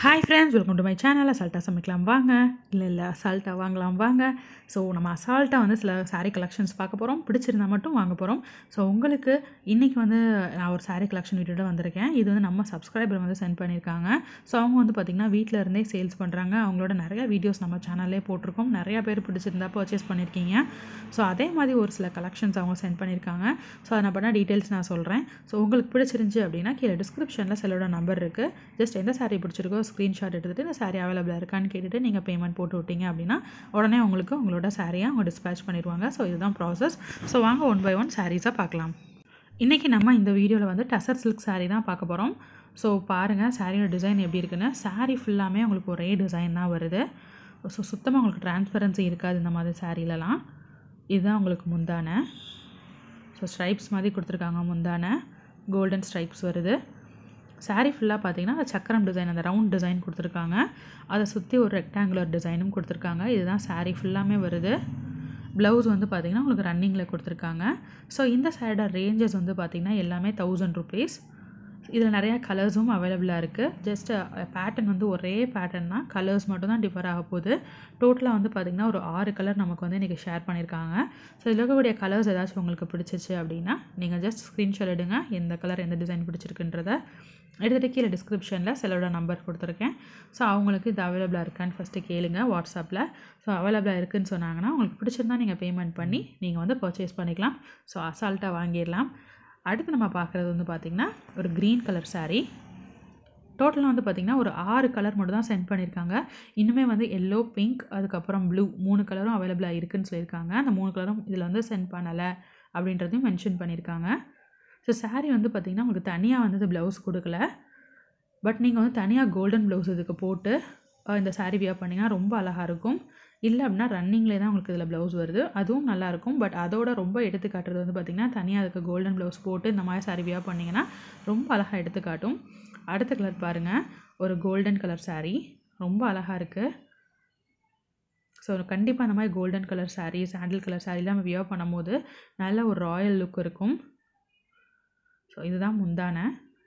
hi friends welcome to my channel அசால்ட்டாக சமைக்கலாம் வாங்க இல்லை இல்லை அசால்ட்டாக வாங்கலாம் வாங்க ஸோ நம்ம அசால்ட்டாக வந்து சில saree கலெக்ஷன்ஸ் பார்க்க போகிறோம் பிடிச்சிருந்தா மட்டும் வாங்க போகிறோம் ஸோ உங்களுக்கு இன்றைக்கி வந்து நான் ஒரு saree கலெக்ஷன் வீடியோட வந்திருக்கேன் இது வந்து நம்ம சப்ஸ்கிரைபர் வந்து சென்ட் பண்ணியிருக்காங்க ஸோ அவங்க வந்து பார்த்திங்கன்னா வீட்டில் இருந்தே சேல்ஸ் பண்ணுறாங்க அவங்களோட நிறைய வீடியோஸ் நம்ம சேனல்லே போட்டிருக்கோம் நிறையா பேர் பிடிச்சிருந்தா பர்ச்சேஸ் பண்ணியிருக்கீங்க ஸோ அதே மாதிரி ஒரு சில கலெக்ஷன்ஸ் அவங்க சென்ட் பண்ணியிருக்காங்க ஸோ அதை நான் பண்ண டீட்டெயில்ஸ் நான் சொல்கிறேன் ஸோ உங்களுக்கு பிடிச்சிருந்துச்சி அப்படின்னா கீழே டிஸ்கிரிப்ஷனில் சிலரோட நம்பர் இருக்குது ஜஸ்ட் எந்த saree பிடிச்சிருக்கோ ஸ்க்ரீன்ஷாட் எடுத்துகிட்டு இந்த saree அவைலபிளாக இருக்கான்னு கேட்டுட்டு நீங்கள் பேமெண்ட் போட்டு விட்டீங்க அப்படின்னா உடனே உங்களுக்கு உங்களோட சாரியை அவங்க டிஸ்பேச் பண்ணிடுவாங்க ஸோ இதுதான் ப்ராசஸ் ஸோ வாங்க ஒன் பை ஒன் சாரீஸாக பார்க்கலாம் இன்றைக்கி நம்ம இந்த வீடியோவில் வந்து டசர் சில்க் saree தான் பார்க்க போகிறோம் ஸோ பாருங்கள் சாரியோட டிசைன் எப்படி இருக்குன்னு saree ஃபுல்லாமே உங்களுக்கு ஒரே டிசைன் தான் வருது ஸோ சுத்தமாக உங்களுக்கு டிரான்ஸ்பரன்சி இருக்காது இந்த மாதிரி சாரீலலாம் இதுதான் உங்களுக்கு முந்தான ஸோ ஸ்ட்ரைப்ஸ் மாதிரி கொடுத்துருக்காங்க முந்தான கோல்டன் ஸ்ட்ரைப்ஸ் வருது saree ஃபுல்லாக பார்த்தீங்கன்னா அந்த சக்கரம் டிசைன் அந்த ரவுண்ட் டிசைன் கொடுத்துருக்காங்க அதை சுற்றி ஒரு ரெக்டாங்குலர் டிசைனும் கொடுத்துருக்காங்க இதுதான் saree ஃபுல்லாமே வருது ப்ளவுஸ் வந்து பார்த்திங்கன்னா உங்களுக்கு ரன்னிங்கில் கொடுத்துருக்காங்க ஸோ இந்த சாரியோட ரேஞ்சஸ் வந்து பார்த்திங்கன்னா எல்லாமே தௌசண்ட் ருபீஸ் இதில் நிறையா கலர்ஸும் அவைலபிளாக இருக்குது ஜஸ்ட் பேட்டர்ன் வந்து ஒரே பேட்டர்ன் தான் கலர்ஸ் மட்டும் தான் டிஃபர் ஆக போகுது டோட்டலாக வந்து பார்த்திங்கன்னா ஒரு ஆறு கலர் நமக்கு வந்து இன்றைக்கி ஷேர் பண்ணியிருக்காங்க ஸோ இதில் இருக்கக்கூடிய கலர்ஸ் ஏதாச்சும் உங்களுக்கு பிடிச்சிச்சு அப்படின்னா நீங்கள் ஜஸ்ட் ஸ்க்ரீன்ஷாட் எடுங்க எந்த கலர் எந்த டிசைன் பிடிச்சிருக்குன்றத எடுத்துகிட்டு கீழே டிஸ்கிரிப்ஷனில் சிலரோட நம்பர் கொடுத்துருக்கேன் ஸோ அவங்களுக்கு இது அவைலபிளாக இருக்கான்னு ஃபஸ்ட்டு கேளுங்க வாட்ஸ்அப்பில் ஸோ அவைலபிளாக இருக்குன்னு சொன்னாங்கன்னா உங்களுக்கு பிடிச்சிருந்தா நீங்கள் பேமெண்ட் பண்ணி நீங்கள் வந்து பர்ச்சேஸ் பண்ணிக்கலாம் ஸோ அசால்ட்டாக வாங்கிடலாம் அடுத்து நம்ம பார்க்குறது வந்து பார்த்திங்கன்னா ஒரு க்ரீன் கலர் saree டோட்டலாக வந்து பார்த்திங்கன்னா ஒரு ஆறு கலர் மட்டும் தான் சென்ட் பண்ணியிருக்காங்க இன்னுமே வந்து எல்லோ பிங்க் அதுக்கப்புறம் ப்ளூ மூணு கலரும் அவைலபிளாக இருக்குன்னு சொல்லியிருக்காங்க அந்த மூணு கலரும் இதில் வந்து சென்ட் பண்ணலை அப்படின்றதையும் மென்ஷன் பண்ணியிருக்காங்க ஸோ saree வந்து பார்த்திங்கன்னா உங்களுக்கு தனியாக வந்து ப்ளவுஸ் கொடுக்கல பட் நீங்கள் வந்து தனியாக கோல்டன் ப்ளவுஸ் இதுக்கு போட்டு அஹ், இந்த saree வியர் பண்ணிங்கன்னா ரொம்ப அழகாக இருக்கும் இல்லை அப்படின்னா ரன்னிங்லேயே தான் உங்களுக்கு இதில் ப்ளவுஸ் வருது அதுவும் நல்லாயிருக்கும் பட் அதோட ரொம்ப எடுத்து காட்டுறது வந்து பார்த்திங்கன்னா தனியாக அதுக்கு கோல்டன் ப்ளவுஸ் போட்டு இந்த மாதிரி saree வியர் பண்ணிங்கன்னா ரொம்ப அழகாக எடுத்து காட்டும் அடுத்த கலர் பாருங்கள் ஒரு கோல்டன் கலர் saree ரொம்ப அழகாக இருக்குது ஸோ கண்டிப்பாக அந்த மாதிரி golden colour saree sandal colour சாரீலாம் நம்ம வியர் பண்ணும்போது நல்ல ஒரு ராயல் லுக் இருக்கும் ஸோ இதுதான் முந்தான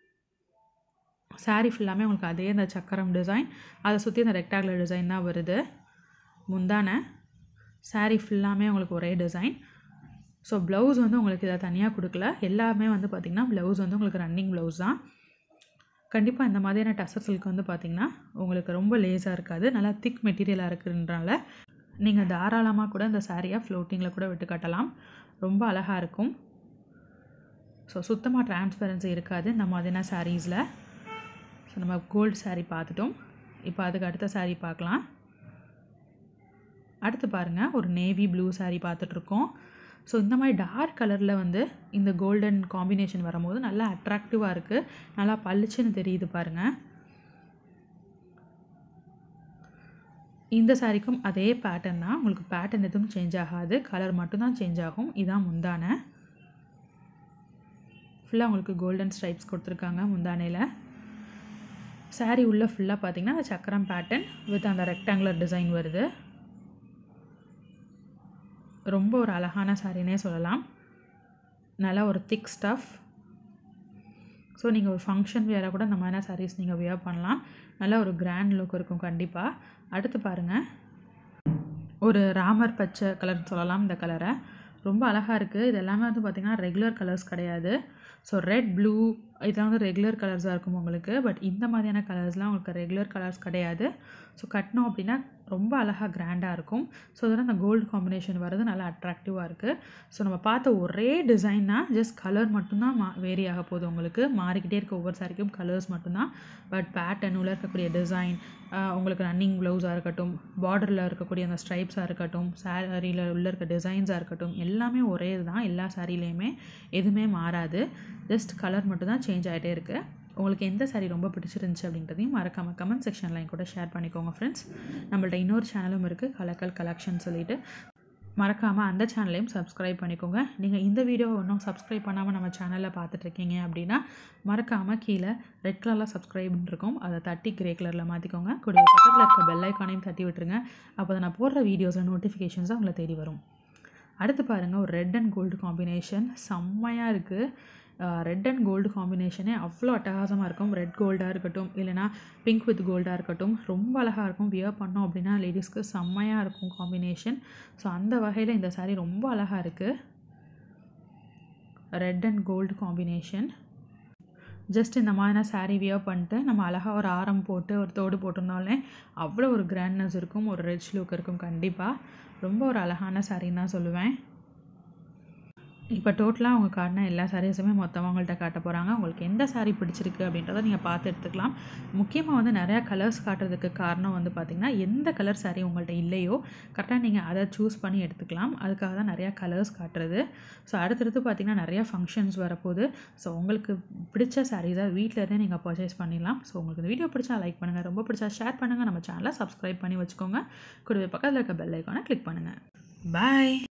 saree ஃபுல்லாமே உங்களுக்கு அதே இந்த சக்கரம் டிசைன் அதை சுற்றி இந்த ரெக்டாகுலர் டிசைன் தான் வருது முந்தான saree ஃபுல்லாமே உங்களுக்கு ஒரே டிசைன் ஸோ ப்ளவுஸ் வந்து உங்களுக்கு இதை தனியாக கொடுக்கல எல்லாமே வந்து பார்த்திங்கன்னா ப்ளவுஸ் வந்து உங்களுக்கு ரன்னிங் ப்ளவுஸ் தான் கண்டிப்பாக இந்த மாதிரியான டசர் சில்க் வந்து பார்த்திங்கன்னா உங்களுக்கு ரொம்ப லேஸாக இருக்காது நல்லா திக் மெட்டீரியலாக இருக்குன்றனால நீங்கள் தாராளமாக கூட இந்த சாரியாக ஃப்ளோட்டிங்கில் கூட விட்டு கட்டலாம் ரொம்ப அழகாக இருக்கும் ஸோ சுத்தமாக டிரான்ஸ்பரன்சி இருக்காது இந்த மாதிரியான சாரீஸில் ஸோ நம்ம கோல்டு saree பார்த்துட்டோம் இப்போ அதுக்கு அடுத்த saree பார்க்கலாம் அடுத்து பாருங்கள் ஒரு நேவி ப்ளூ saree பார்த்துட்ருக்கோம் ஸோ இந்த மாதிரி டார்க் கலரில் வந்து இந்த கோல்டன் காம்பினேஷன் வரும்போது நல்லா அட்ராக்டிவாக இருக்குது நல்லா பளிச்சுன்னு தெரியுது பாருங்கள் இந்த சாரிக்கும் அதே பேட்டர்ன் தான் உங்களுக்கு பேட்டர்ன் எதுவும் சேஞ்ச் ஆகாது கலர் மட்டும்தான் சேஞ்ச் ஆகும் இதான் முந்தான ஃபுல்லாக உங்களுக்கு கோல்டன் ஸ்ட்ரைப்ஸ் கொடுத்துருக்காங்க முந்தானையில் saree உள்ளே ஃபுல்லாக பார்த்தீங்கன்னா அந்த சக்கரம் பேட்டர்ன் வித் அந்த ரெக்டாங்குலர் டிசைன் வருது ரொம்ப ஒரு அழகான சாரினே சொல்லலாம் நல்லா ஒரு திக் ஸ்டஃப் ஸோ நீங்கள் ஒரு ஃபங்க்ஷன் வேறு கூட இந்த மாதிரியான சாரீஸ் நீங்கள் வியர் பண்ணலாம் நல்ல ஒரு கிராண்ட் லுக் இருக்கும் கண்டிப்பாக அடுத்து பாருங்கள் ஒரு ராமர் பச்சை கலர்னு சொல்லலாம் இந்த கலரை ரொம்ப அழகாக இருக்குது இது எல்லாமே வந்து பார்த்திங்கன்னா ரெகுலர் கலர்ஸ் கிடையாது ஸோ ரெட் ப்ளூ இதெல்லாம் வந்து ரெகுலர் கலர்ஸாக இருக்கும் உங்களுக்கு பட் இந்த மாதிரியான கலர்ஸ்லாம் உங்களுக்கு ரெகுலர் கலர்ஸ் கிடையாது ஸோ கட்டினோம் அப்படின்னா ரொம்ப அழகாக கிராண்டாக இருக்கும் ஸோ இதெல்லாம் அந்த கோல்டு காம்பினேஷன் வர்றது நல்லா அட்ராக்டிவாக இருக்குது ஸோ நம்ம பார்த்த ஒரே டிசைன் தான் ஜஸ்ட் கலர் மட்டும்தான் மா வேரி ஆக போகுது உங்களுக்கு மாறிக்கிட்டே இருக்க ஒவ்வொரு சாரிக்கும் கலர்ஸ் மட்டும்தான் பட் பேட்டர்ன் உள்ள இருக்கக்கூடிய டிசைன் உங்களுக்கு ரன்னிங் ப்ளவுஸாக இருக்கட்டும் பார்டரில் இருக்கக்கூடிய அந்த ஸ்ட்ரைப்ஸாக இருக்கட்டும் சாரியில் உள்ள இருக்க டிசைன்ஸாக இருக்கட்டும் எல்லாமே ஒரே இதுதான் எல்லா சாரிலையுமே எதுவுமே மாறாது ஜஸ்ட் கலர் மட்டும் தான் சேஞ்ச் ஆகிட்டே இருக்குது உங்களுக்கு எந்த சாரீ ரொம்ப பிடிச்சிருந்துச்சு அப்படின்றதையும் மறக்காமல் கமெண்ட் செக்ஷனில் என் கூட ஷேர் பண்ணிக்கோங்க ஃப்ரெண்ட்ஸ் நம்மள்ட்ட இன்னொரு சேனலும் இருக்குது கலக்கல் கலெக்ஷன் சொல்லிட்டு மறக்காமல் அந்த சேனலையும் சப்ஸ்கிரைப் பண்ணிக்கோங்க நீங்கள் இந்த வீடியோவை இன்னும் சப்ஸ்கிரைப் பண்ணாமல் நம்ம சேனலில் பார்த்துட்ருக்கீங்க அப்படின்னா மறக்காமல் கீழே ரெட் கலரில் சப்ஸ்கிரைப்னு இருக்கும் அதை தட்டி கிரே கலரில் மாற்றிக்கோங்க கூட பக்கத்தில் இருக்க பெல் ஐக்கானையும் தட்டி விட்டுருங்க அப்போ தான் நான் போடுற வீடியோஸில் நோட்டிஃபிகேஷன்ஸாக உங்களை தேடி வரும் அடுத்து பாருங்கள் ஒரு ரெட் அண்ட் கோல்டு காம்பினேஷன் செம்மையாக இருக்குது ரெட் அண்ட் கோல்டு காம்பினேஷனே அவ்வளோ அட்டகாசமாக இருக்கும் ரெட் கோல்டாக இருக்கட்டும் இல்லைனா பிங்க் வித் கோல்டாக இருக்கட்டும் ரொம்ப அழகாக இருக்கும் வியர் பண்ணோம் அப்படின்னா லேடிஸ்க்கு செம்மையாக இருக்கும் காம்பினேஷன் ஸோ அந்த வகையில் இந்த saree ரொம்ப அழகாக இருக்குது red and gold combination just இந்த மாதிரி saree வியர் பண்ணிட்டு நம்ம அழகாக ஒரு ஆரம் போட்டு ஒரு தோடு போட்டிருந்தாலே அவ்வளோ ஒரு கிராண்ட்னஸ் இருக்கும் ஒரு ரிச் லுக் இருக்கும் கண்டிப்பாக ரொம்ப ஒரு அழகான சாரின்னு தான் சொல்லுவேன் இப்போ டோட்டலாக அவங்க காட்டின எல்லா சாரீஸுமே மொத்தமாக உங்கள்கிட்ட காட்ட போகிறாங்க உங்களுக்கு எந்த saree பிடிச்சிருக்கு அப்படின்றத நீங்கள் பார்த்து எடுத்துக்கலாம் முக்கியமாக வந்து நிறையா கலர்ஸ் காட்டுறதுக்கு காரணம் வந்து பார்த்திங்கன்னா எந்த கலர் saree உங்கள்கிட்ட இல்லையோ கரெக்டாக நீங்கள் அதை சூஸ் பண்ணி எடுத்துக்கலாம் அதுக்காக தான் நிறையா கலர்ஸ் காட்டுறது ஸோ அடுத்தடுத்து பார்த்திங்கன்னா நிறையா ஃபங்க்ஷன்ஸ் வரப்போகுது ஸோ உங்களுக்கு பிடிச்ச சாரீஸை வீட்டில் இருந்தே நீங்கள் பர்ச்சேஸ் பண்ணிடலாம் ஸோ உங்களுக்கு இந்த வீடியோ பிடிச்சா லைக் பண்ணுங்கள் ரொம்ப பிடிச்சா ஷேர் பண்ணுங்கள் நம்ம சேனலை சப்ஸ்கிரைப் பண்ணி வச்சுக்கோங்க கூடவே பக்கத்தில் இருக்க பெல் ஐக்கானை கிளிக் பண்ணுங்கள் பாய்